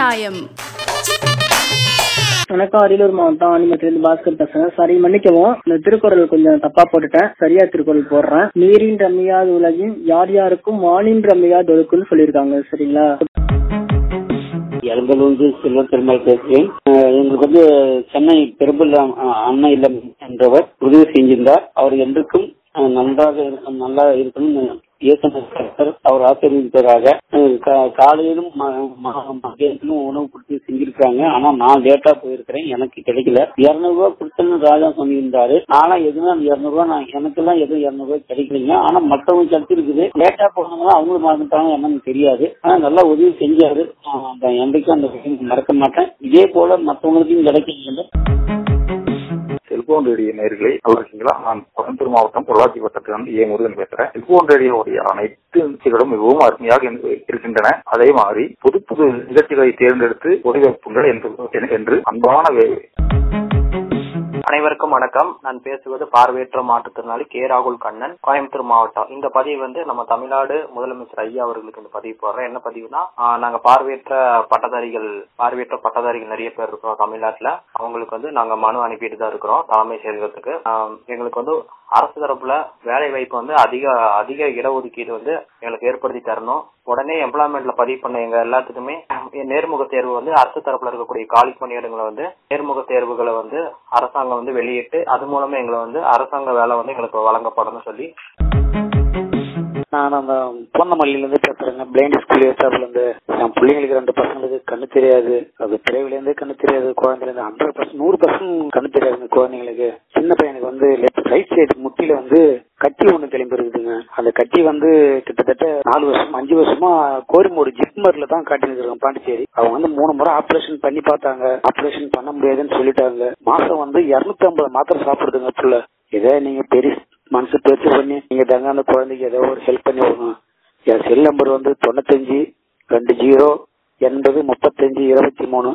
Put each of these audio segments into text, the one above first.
நியாயம் வணக்கம் அரியலூர் மாவட்டம் ஆணிமத்திலிருந்து பாஸ்கர் பேசுறேன் சரி மன்னிக்கவும் இந்த திருக்குறள் கொஞ்சம் தப்பா போட்டுட்டேன் சரியா திருக்குறள் போடுறேன் நீரின் ரம்மியாது உலகின் யார் யாருக்கும் வானின் ரம்மியாது ஒழுக்குன்னு சொல்லியிருக்காங்க சரிங்களா எல்கலூர்ந்து செல்வ பெருமாள் பேசுகிறேன் அஹ் எங்களுக்கு வந்து சென்னை பெரும்பல் அண்ணா இல்லம் என்றவர் உதவி செஞ்சிருந்தார் அவர் என்றுக்கும் அஹ் நன்றாக இருக்கும் நல்லா இருக்கணும் இயக்குனர் அவர் ஆசீர்வதிப்பதாக அஹ் கா- காலையிலும் ம- ம- மதியத்திலும் உணவு கொடுத்து செஞ்சிருக்காங்க ஆனா நான் லேட்டா போயிருக்கிறேன் எனக்கு கிடைக்கல இருநூறு ரூபாய் கொடுத்தேன்னு ராஜா சொல்லியிருந்தாரு ஆனா எதுவும் அந்த இருநூறு ரூபாய் நான் எனக்கெல்லாம் எதுவும் இருநூறு ரூபாய் கிடைக்கலைங்க ஆனா மற்றவங்க கிடைச்சிருக்குது லேட்டா போனவங்க அவங்களும் மறந்துட்டாங்க என்னன்னு தெரியாது ஆனா நல்லா உதவி செஞ்சாரு ஆஹ் அந்த என்றைக்கும் அந்த விஷயம் மறக்க மாட்டேன் இதே போல மற்றவங்களுக்கும் கிடைக்கல செல்போன் ரேடியோ நேர்களை நல்லா இருக்கீங்களா நான் கோயம்புத்தூர் மாவட்டம் பொள்ளாச்சி வட்டத்திலிருந்து ஏ முருகன் பேசுறேன் செல்போன் ரேடியோவுடைய அனைத்து நிகழ்ச்சிகளும் மிகவும் அருமையாக இருந்து- இருக்கின்றன அதே மாதிரி புது புது நிகழ்ச்சிகளை தேர்ந்தெடுத்து ஒளிபரப்புங்கள் என்று என்று அன்பான வே- அனைவருக்கும் வணக்கம் நான் பேசுவது பார்வையற்ற மாற்றுத்திறனாளி கே ராகுல் கண்ணன் கோயம்புத்தூர் மாவட்டம் இந்த பதிவு வந்து நம்ம தமிழ்நாடு முதலமைச்சர் ஐயா அவர்களுக்கு இந்த பதிவு போடுறேன் என்ன பதிவுனா ஆஹ் நாங்க பார்வையற்ற பட்டதாரிகள் பார்வையற்ற பட்டதாரிகள் நிறைய பேர் இருக்கிறோம் தமிழ்நாட்டுல அவங்களுக்கு வந்து நாங்க மனு அனுப்பிட்டு தான் இருக்கிறோம் தலைமை செயலகத்துக்கு ஆஹ் எங்களுக்கு வந்து அரசு தரப்புல வேலை வாய்ப்பு வந்து அதிக அதிக இடஒதுக்கீடு வந்து எங்களுக்கு ஏற்படுத்தி தரணும் உடனே எம்ப்ளாய்மெண்ட்ல பதிவு பண்ண எங்க எல்லாத்துக்குமே நேர்முக தேர்வு வந்து அரசு தரப்புல இருக்கக்கூடிய காலி பணியிடங்களை வந்து நேர்முக தேர்வுகளை வந்து அரசாங்கம் வந்து வெளியிட்டு அது மூலமா எங்களை வந்து அரசாங்க வேலை வந்து எங்களுக்கு வழங்கப்படணும் சொல்லி நான் அந்த பூந்தமல்லியில இருந்து பேசுறேங்க பிளைண்ட் ஸ்கூல் ஏற்றாப்புல இருந்து என் பிள்ளைங்களுக்கு ரெண்டு பசங்களுக்கு கண்ணு தெரியாது அது பிறவில இருந்தே கண்ணு தெரியாது குழந்தைல இருந்து ஹண்ட்ரட் பர்சன்ட் நூறு பர்சன்ட் கண்ணு தெரியாதுங்க குழந்தைங்களுக்கு சின்ன பையனுக்கு வந்து லெஃப்ட் ரைட் சைடு முட்டில வந்து கட்டி ஒண்ணு கிளம்பி இருக்குதுங்க அந்த கட்டி வந்து கிட்டத்தட்ட நாலு வருஷம் அஞ்சு வருஷமா கோரிமோடு ஜிப்மர்ல தான் காட்டின்னு இருக்காங்க பாண்டிச்சேரி அவங்க வந்து மூணு முறை ஆபரேஷன் பண்ணி பார்த்தாங்க ஆபரேஷன் பண்ண முடியாதுன்னு சொல்லிட்டாங்க மாசம் வந்து இருநூத்தி ஐம்பது மாத்திரை சாப்பிடுதுங்க புள்ள இதே நீங்க பெரிய மனசு பேச்சு பண்ணி நீங்க தாங்க அந்த குழந்தைக்கு ஏதோ ஒரு ஹெல்ப் பண்ணி விடணும் என் செல் நம்பர் வந்து தொண்ணூத்தஞ்சு ரெண்டு ஜீரோ எண்பது முப்பத்தஞ்சு இருபத்தி மூணு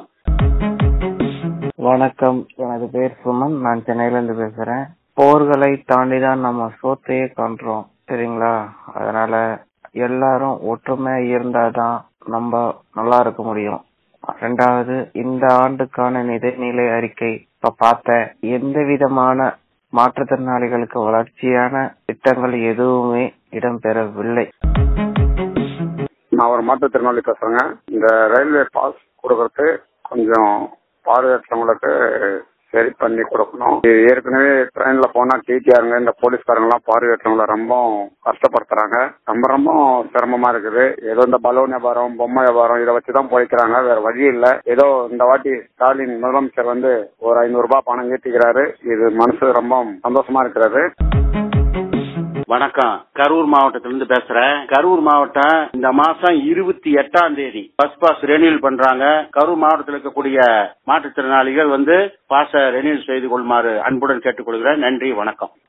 வணக்கம் எனது பேர் சுமன் நான் சென்னையில இருந்து பேசுறேன் போர்களை தாண்டி தான் நம்ம சோத்தையே காண்றோம் சரிங்களா அதனால எல்லாரும் ஒற்றுமையா இருந்தாதான் நம்ம நல்லா இருக்க முடியும் ரெண்டாவது இந்த ஆண்டுக்கான நிதிநிலை அறிக்கை இப்ப பார்த்தேன் எந்த விதமான மாற்றுத்திறனாளிகளுக்கு வளர்ச்சியான திட்டங்கள் எதுவுமே இடம்பெறவில்லை நான் ஒரு மாற்றுத்திறனாளி பேசுறேங்க இந்த ரயில்வே பாஸ் கொடுக்கறது கொஞ்சம் பார்வையற்றவங்களுக்கு சரி பண்ணி கொடுக்கணும் இது ஏற்கனவே ட்ரெயின்ல போனா டிடிஆருங்க இந்த போலீஸ்காரங்க எல்லாம் பார்வையற்றவங்கள ரொம்ப கஷ்டப்படுத்துறாங்க ரொம்ப ரொம்ப சிரமமா இருக்குது ஏதோ இந்த பலூன் வியாபாரம் பொம்மை வியாபாரம் இதை வச்சுதான் போய்க்கிறாங்க வேற வழி இல்ல ஏதோ இந்த வாட்டி ஸ்டாலின் முதலமைச்சர் வந்து ஒரு ஐநூறு ரூபாய் பணம் ஏற்றிக்கிறாரு இது மனசு ரொம்ப சந்தோஷமா இருக்கிறது வணக்கம் கரூர் மாவட்டத்திலிருந்து பேசுறேன் கரூர் மாவட்டம் இந்த மாசம் இருபத்தி எட்டாம் தேதி பஸ் பாஸ் ரெனியூல் பண்றாங்க கரூர் மாவட்டத்தில் இருக்கக்கூடிய மாற்றுத்திறனாளிகள் வந்து பாஸ ரெனியூல் செய்து கொள்ளுமாறு அன்புடன் கேட்டுக்கொள்கிறேன் நன்றி வணக்கம்